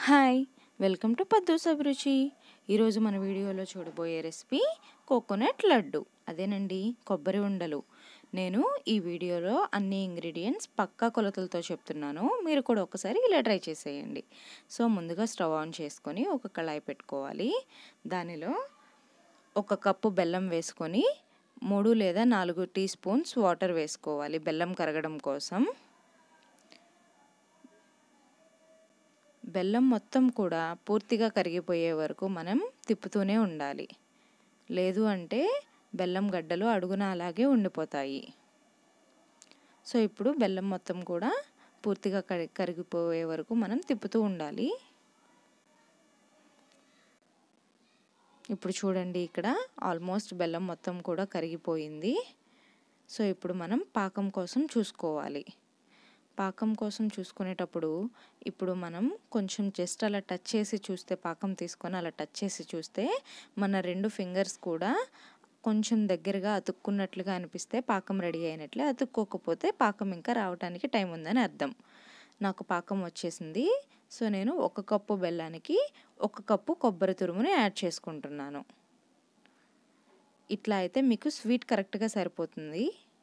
hi welcome to పద్దూస్ అభిరుచి ఈరోజు మన వీడియోలో చూడబోయే రెసిపీ కోకోనట్ లడ్డు అదేనండి కొబ్బరి ఉండలు నేను ఈ వీడియోలో అన్ని ఇంగ్రీడియంట్స్ పక్కా కొలతలతో చెప్తున్నాను మీరు కూడా ఒకసారి ఇలా ట్రై చేసేయండి సో ముందుగా స్టవ్ ఆన్ చేసుకొని ఒక కళాయి పెట్టుకోవాలి దానిలో ఒక కప్పు బెల్లం వేసుకొని మూడు లేదా నాలుగు టీ స్పూన్స్ వాటర్ వేసుకోవాలి బెల్లం కరగడం కోసం బెల్లం మొత్తం కూడా పూర్తిగా కరిగిపోయే వరకు మనం తిప్పుతూనే ఉండాలి లేదు అంటే బెల్లం గడ్డలు అడుగున అలాగే ఉండిపోతాయి సో ఇప్పుడు బెల్లం మొత్తం కూడా పూర్తిగా కరి కరిగిపోయే వరకు మనం తిప్పుతూ ఉండాలి ఇప్పుడు చూడండి ఇక్కడ ఆల్మోస్ట్ బెల్లం మొత్తం కూడా కరిగిపోయింది సో ఇప్పుడు మనం పాకం కోసం చూసుకోవాలి పాకం కోసం చూసుకునేటప్పుడు ఇప్పుడు మనం కొంచెం జస్ట్ అలా టచ్ చేసి చూస్తే పాకం తీసుకొని అలా టచ్ చేసి చూస్తే మన రెండు ఫింగర్స్ కూడా కొంచెం దగ్గరగా అతుక్కున్నట్లుగా అనిపిస్తే పాకం రెడీ అయినట్లే అతుక్కోకపోతే పాకం ఇంకా రావడానికి టైం ఉందని అర్థం నాకు పాకం వచ్చేసింది సో నేను ఒక కప్పు బెల్లానికి ఒక కప్పు కొబ్బరి తురుముని యాడ్ చేసుకుంటున్నాను ఇట్లా అయితే మీకు స్వీట్ కరెక్ట్గా సరిపోతుంది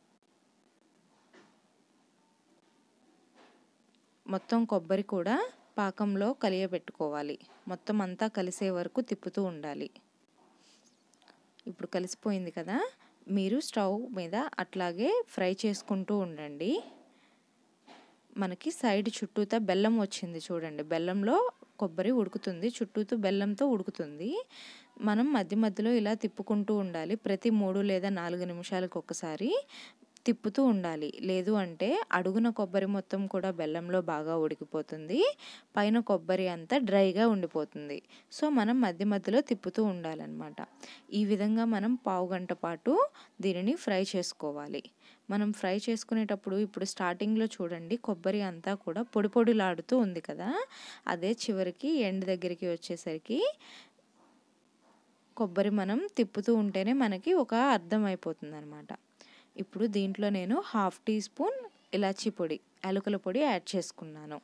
మొత్తం కొబ్బరి కూడా పాకంలో కలియబెట్టుకోవాలి మొత్తం అంతా కలిసే వరకు తిప్పుతూ ఉండాలి ఇప్పుడు కలిసిపోయింది కదా మీరు స్టవ్ మీద అట్లాగే ఫ్రై చేసుకుంటూ ఉండండి మనకి సైడ్ చుట్టూతా బెల్లం వచ్చింది చూడండి బెల్లంలో కొబ్బరి ఉడుకుతుంది చుట్టూతో బెల్లంతో ఉడుకుతుంది మనం మధ్య మధ్యలో ఇలా తిప్పుకుంటూ ఉండాలి ప్రతి మూడు లేదా నాలుగు నిమిషాలకు ఒకసారి తిప్పుతూ ఉండాలి లేదు అంటే అడుగున కొబ్బరి మొత్తం కూడా బెల్లంలో బాగా ఉడికిపోతుంది పైన కొబ్బరి అంతా డ్రైగా ఉండిపోతుంది సో మనం మధ్య మధ్యలో తిప్పుతూ ఉండాలన్నమాట ఈ విధంగా మనం పావు గంట పాటు దీనిని ఫ్రై చేసుకోవాలి మనం ఫ్రై చేసుకునేటప్పుడు ఇప్పుడు స్టార్టింగ్లో చూడండి కొబ్బరి అంతా కూడా పొడి పొడిలాడుతూ ఉంది కదా అదే చివరికి ఎండ్ దగ్గరికి వచ్చేసరికి కొబ్బరి మనం తిప్పుతూ ఉంటేనే మనకి ఒక అర్థం అయిపోతుంది అనమాట ఇప్పుడు దీంట్లో నేను హాఫ్ టీ స్పూన్ ఇలాచీ పొడి యాలకుల పొడి యాడ్ చేసుకున్నాను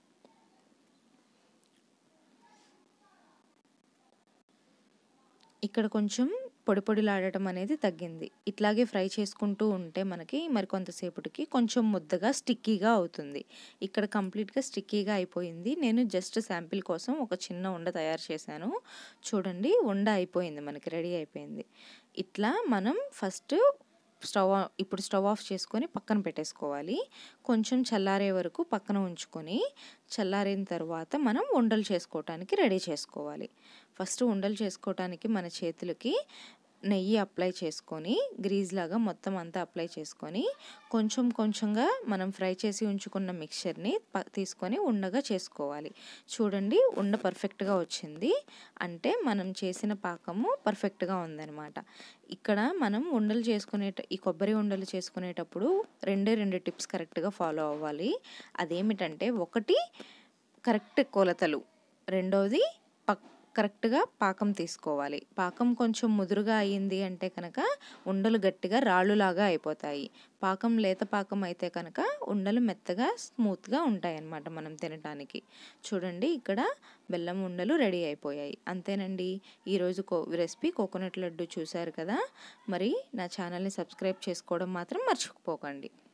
ఇక్కడ కొంచెం పొడి పొడిలాడటం అనేది తగ్గింది ఇట్లాగే ఫ్రై చేసుకుంటూ ఉంటే మనకి మరి కొంతసేపటికి కొంచెం ముద్దగా స్టిక్కీగా అవుతుంది ఇక్కడ కంప్లీట్గా స్టిక్కీగా అయిపోయింది నేను జస్ట్ శాంపిల్ కోసం ఒక చిన్న ఉండ తయారు చేశాను చూడండి ఉండ అయిపోయింది మనకి రెడీ అయిపోయింది ఇట్లా మనం ఫస్ట్ స్టవ్ ఇప్పుడు స్టవ్ ఆఫ్ చేసుకొని పక్కన పెట్టేసుకోవాలి కొంచెం చల్లారే వరకు పక్కన ఉంచుకొని చల్లారిన తర్వాత మనం ఉండలు చేసుకోవటానికి రెడీ చేసుకోవాలి ఫస్ట్ ఉండలు చేసుకోవటానికి మన చేతులకి నెయ్యి అప్లై చేసుకొని గ్రీజ్ లాగా మొత్తం అంతా అప్లై చేసుకొని కొంచెం కొంచెంగా మనం ఫ్రై చేసి ఉంచుకున్న మిక్చర్ని తీసుకొని ఉండగా చేసుకోవాలి చూడండి ఉండ పర్ఫెక్ట్గా వచ్చింది అంటే మనం చేసిన పాకము పర్ఫెక్ట్గా ఉందన్నమాట ఇక్కడ మనం ఉండలు చేసుకునే ఈ కొబ్బరి ఉండలు చేసుకునేటప్పుడు రెండే రెండు టిప్స్ కరెక్ట్గా ఫాలో అవ్వాలి అదేమిటంటే ఒకటి కరెక్ట్ కొలతలు రెండవది పక్ కరెక్ట్గా పాకం తీసుకోవాలి పాకం కొంచెం ముదురుగా అయ్యింది అంటే కనుక ఉండలు గట్టిగా రాళ్ళులాగా అయిపోతాయి పాకం లేత పాకం అయితే కనుక ఉండలు మెత్తగా స్మూత్గా ఉంటాయి అన్నమాట మనం తినటానికి చూడండి ఇక్కడ బెల్లం ఉండలు రెడీ అయిపోయాయి అంతేనండి ఈరోజు కో రెసిపీ కోకోనట్ లడ్డు చూశారు కదా మరి నా ఛానల్ని సబ్స్క్రైబ్ చేసుకోవడం మాత్రం మర్చిపోకండి